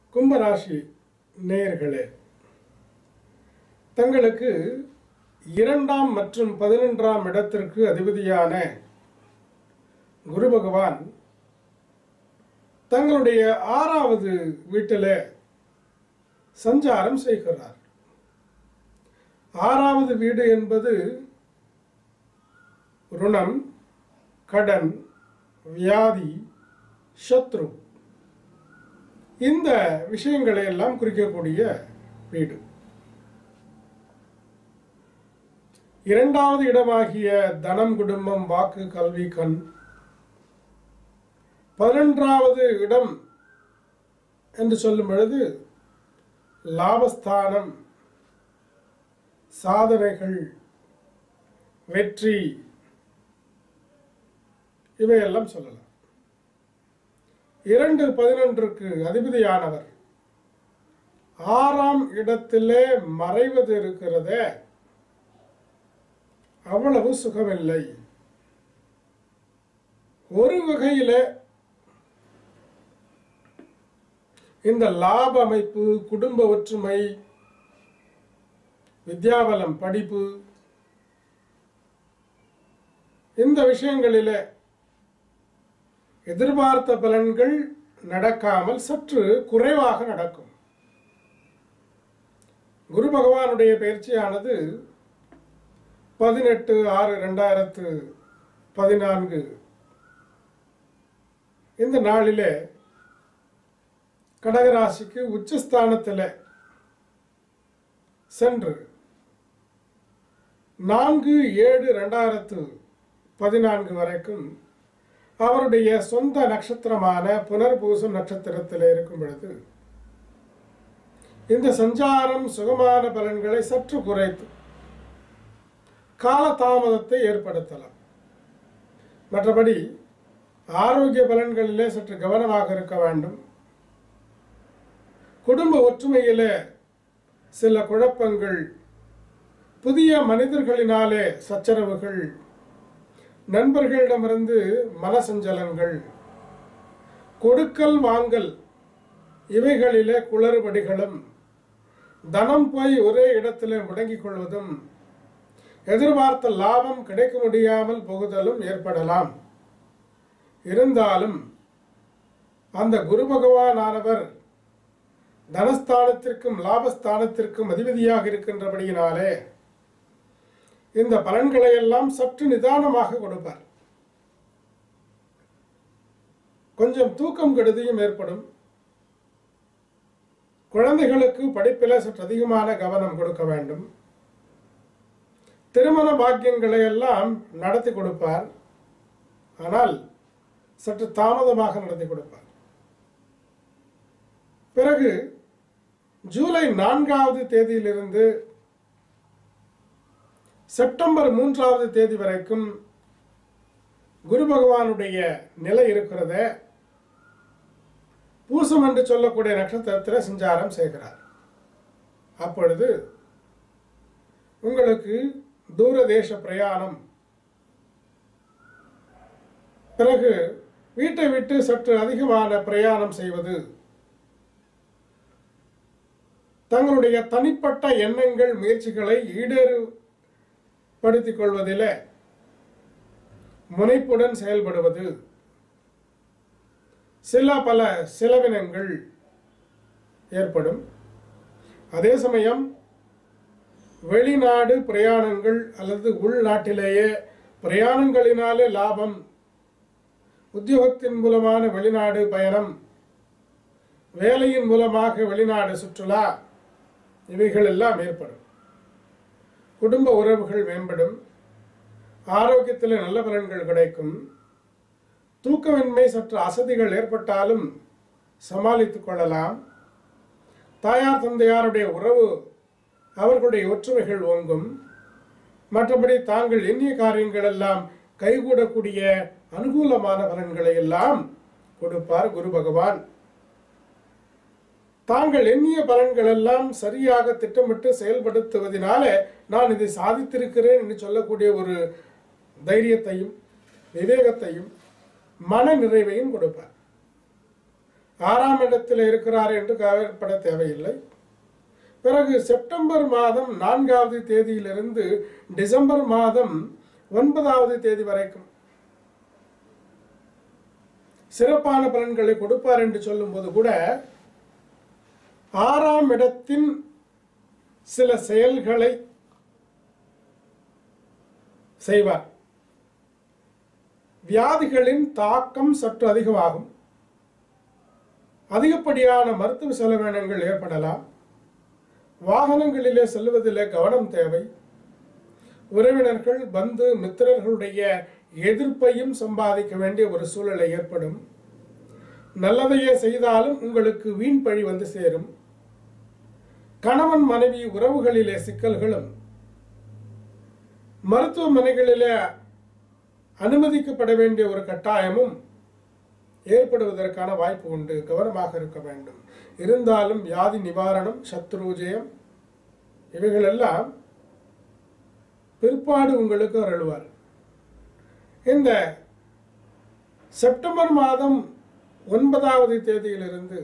கும்பராசி நேயர்களே தங்களுக்கு இரண்டாம் மற்றும் பதினொன்றாம் இடத்திற்கு அதிபதியான குரு பகவான் தங்களுடைய ஆறாவது வீட்டில் சஞ்சாரம் செய்கிறார் ஆறாவது வீடு என்பது ருணம் கடன் வியாதி சத்ரு இந்த விஷயங்களை எல்லாம் குறிக்கக்கூடிய வீடு இரண்டாவது இடமாகிய தனம் குடும்பம் வாக்கு கல்வி கண் பதினொன்றாவது இடம் என்று சொல்லும் பொழுது லாபஸ்தானம் சாதனைகள் வெற்றி இவையெல்லாம் சொல்லலாம் இரண்டு பதினொன்றுக்கு அதிபதியானவர் ஆறாம் இடத்திலே மறைவது இருக்கிறதே அவ்வளவு சுகமில்லை ஒரு வகையில இந்த லாப அமைப்பு குடும்ப ஒற்றுமை வித்யாபலம் படிப்பு இந்த விஷயங்களில எதிர்பார்த்த பலன்கள் நடக்காமல் சற்று குறைவாக நடக்கும் குரு பகவானுடைய பயிற்சியானது பதினெட்டு ஆறு ரெண்டாயிரத்து பதினான்கு இந்த நாளிலே கடகராசிக்கு உச்சஸ்தானத்தில் சென்று நான்கு ஏழு ரெண்டாயிரத்து பதினான்கு வரைக்கும் அவருடைய சொந்த நட்சத்திரமான புனர்பூசம் நட்சத்திரத்தில் இருக்கும் பொழுது இந்த சஞ்சாரம் சுகமான பலன்களை சற்று குறைத்து காலதாமதத்தை ஏற்படுத்தலாம் மற்றபடி ஆரோக்கிய பலன்களிலே சற்று கவனமாக இருக்க வேண்டும் குடும்ப ஒற்றுமையிலே சில குழப்பங்கள் புதிய மனிதர்களினாலே சச்சரவுகள் நண்பர்களிடமிருந்து மனசஞ்சலங்கள் கொடுக்கல் வாங்கல் இவைகளிலே குளறுபடிகளும் தனம் போய் ஒரே இடத்திலே முடங்கிக் கொள்வதும் எதிர்பார்த்த லாபம் கிடைக்க முடியாமல் போகுதலும் ஏற்படலாம் இருந்தாலும் அந்த குரு பகவானானவர் தனஸ்தானத்திற்கும் லாபஸ்தானத்திற்கும் அதிபதியாக இருக்கின்றபடியினாலே இந்த பலன்களை எல்லாம் சற்று நிதானமாக கொடுப்பார் கொஞ்சம் தூக்கம் கெடுதியும் ஏற்படும் குழந்தைகளுக்கு படிப்பில் சற்று அதிகமான கவனம் கொடுக்க வேண்டும் திருமண பாக்கியங்களை எல்லாம் நடத்தி கொடுப்பார் ஆனால் சற்று தாமதமாக நடத்தி கொடுப்பார் பிறகு ஜூலை நான்காவது தேதியிலிருந்து செப்டம்பர் மூன்றாவது தேதி வரைக்கும் குரு பகவானுடைய நிலை இருக்கிறத பூசம் என்று சொல்லக்கூடிய நட்சத்திரத்தில் சஞ்சாரம் செய்கிறார் அப்பொழுது உங்களுக்கு தூரதேச பிரயாணம் பிறகு வீட்டை விட்டு சற்று அதிகமான பிரயாணம் செய்வது தங்களுடைய தனிப்பட்ட எண்ணங்கள் முயற்சிகளை ஈடேறுபடுத்திக் கொள்வதில் முனைப்புடன் செயல்படுவது சில பல செலவினங்கள் ஏற்படும் அதே சமயம் வெளிநாடு பிரயாணங்கள் அல்லது உள்நாட்டிலேயே பிரயாணங்களினாலே லாபம் உத்தியோகத்தின் மூலமான வெளிநாடு பயணம் வேலையின் மூலமாக வெளிநாடு சுற்றுலா இவைகள் எல்லாம் ஏற்படும் குடும்ப உறவுகள் மேம்படும் ஆரோக்கியத்தில் நல்ல பலன்கள் கிடைக்கும் தூக்கமின்மை சற்று அசதிகள் ஏற்பட்டாலும் சமாளித்துக் கொள்ளலாம் தாயார் தந்தையாருடைய உறவு அவர்களுடைய ஒற்றுமைகள் ஓங்கும் மற்றபடி தாங்கள் எண்ணிய காரியங்கள் எல்லாம் கைகூடக்கூடிய அனுகூலமான பலன்களை எல்லாம் கொடுப்பார் குரு பகவான் தாங்கள் எண்ணிய பலன்கள் எல்லாம் சரியாக திட்டமிட்டு செயல்படுத்துவதனால நான் இதை சாதித்திருக்கிறேன் என்று சொல்லக்கூடிய ஒரு தைரியத்தையும் விவேகத்தையும் மன நிறைவையும் கொடுப்பார் ஆறாம் இடத்தில் இருக்கிறார் என்று கவலைப்பட தேவையில்லை பிறகு செப்டம்பர் மாதம் நான்காவது தேதியிலிருந்து டிசம்பர் மாதம் ஒன்பதாவது தேதி வரைக்கும் சிறப்பான பலன்களை கொடுப்பார் என்று சொல்லும்போது கூட ஆறாம் இடத்தின் சில செயல்களை செய்வார் வியாதிகளின் தாக்கம் சற்று அதிகமாகும் அதிகப்படியான மருத்துவ செலவினங்கள் ஏற்படலாம் வாகனங்களிலே செல்வதிலே கவனம் தேவை உறவினர்கள் பந்து மித்திரர்களுடைய எதிர்ப்பையும் சம்பாதிக்க வேண்டிய ஒரு சூழ்நிலை ஏற்படும் நல்லதையே செய்தாலும் உங்களுக்கு வீண் பழி வந்து சேரும் கணவன் மனைவி உறவுகளிலே சிக்கல்களும் மருத்துவமனைகளிலே அனுமதிக்கப்பட வேண்டிய ஒரு கட்டாயமும் ஏற்படுவதற்கான வாய்ப்பு உண்டு கவனமாக இருக்க வேண்டும் இருந்தாலும் வியாதி நிவாரணம் சத்ருஜயம் இவைகளெல்லாம் பிற்பாடு உங்களுக்கு அருள்வார் இந்த செப்டம்பர் மாதம் ஒன்பதாவது தேதியிலிருந்து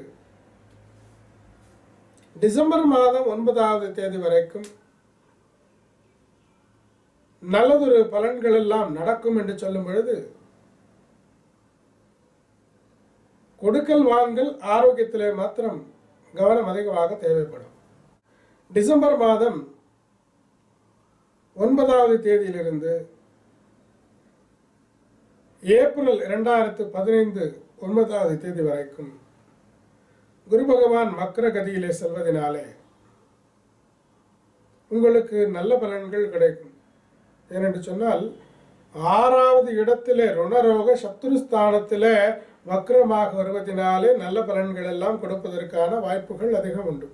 டிசம்பர் மாதம் ஒன்பதாவது தேதி வரைக்கும் நல்லதொரு பலன்கள் எல்லாம் நடக்கும் என்று சொல்லும் பொழுது கொடுக்கல் வாங்கல் ஆரோக்கியத்திலே மாத்திரம் கவனம் அதிகமாக தேவைப்படும் டிசம்பர் மாதம் ஒன்பதாவது தேதியிலிருந்து ஏப்ரல் இரண்டாயிரத்து பதினைந்து ஒன்பதாவது தேதி வரைக்கும் குரு பகவான் மக்கர கதியிலே செல்வதனாலே உங்களுக்கு நல்ல பலன்கள் கிடைக்கும் ஏனென்று சொன்னால் ஆறாவது இடத்திலே ருணரோக சத்துருஸ்தானத்திலே வக்ரமாக வருவதனாலே நல்ல பலன்கள் எல்லாம் கொடுப்பதற்கான வாய்ப்புகள் அதிகம் உண்டு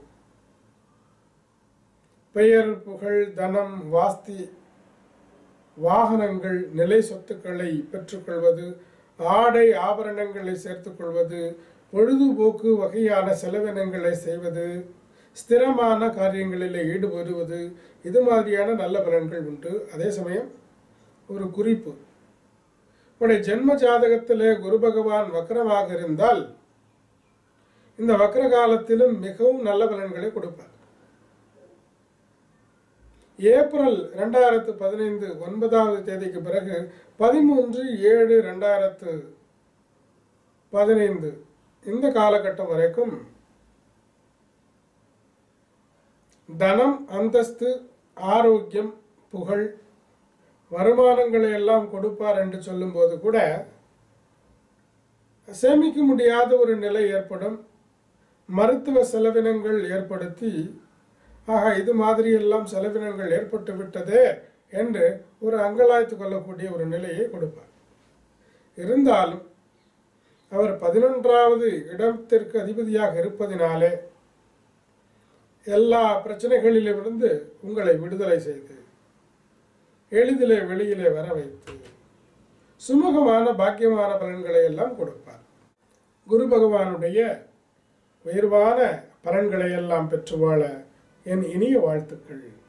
பெயர் புகழ் தனம் வாஸ்தி வாகனங்கள் நிலை சொத்துக்களை பெற்றுக்கொள்வது ஆடை ஆபரணங்களை சேர்த்துக்கொள்வது பொழுதுபோக்கு வகையான செலவினங்களை செய்வது ஸ்திரமான காரியங்களில் ஈடுபடுவது இது மாதிரியான நல்ல பலன்கள் உண்டு அதே சமயம் ஒரு குறிப்பு உடைய ஜென்ம ஜாதகத்திலே குரு பகவான் வக்கரமாக இருந்தால் இந்த வக்கர காலத்திலும் மிகவும் நல்ல பலன்களை கொடுப்பார் ஏப்ரல் ரெண்டாயிரத்து பதினைந்து ஒன்பதாவது தேதிக்கு பிறகு பதிமூன்று ஏழு ரெண்டாயிரத்து பதினைந்து இந்த காலகட்டம் வரைக்கும் தனம் அந்தஸ்து ஆரோக்கியம் புகழ் வருமானங்களை எல்லாம் கொடுப்பார் என்று சொல்லும்போது கூட சேமிக்க முடியாத ஒரு நிலை ஏற்படும் மருத்துவ செலவினங்கள் ஏற்படுத்தி ஆக இது மாதிரி எல்லாம் செலவினங்கள் ஏற்பட்டு விட்டதே என்று ஒரு அங்கலாய்த்து கொள்ளக்கூடிய ஒரு நிலையை கொடுப்பார் இருந்தாலும் அவர் பதினொன்றாவது இடத்திற்கு அதிபதியாக இருப்பதினாலே எல்லா பிரச்சனைகளிலிருந்து உங்களை விடுதலை செய்து எளிதிலே வெளியிலே வர வைத்து சுமூகமான பாக்கியமான பலன்களை எல்லாம் கொடுப்பார் குரு பகவானுடைய உயர்வான பலன்களை எல்லாம் பெற்று வாழ என் இனிய வாழ்த்துக்கள்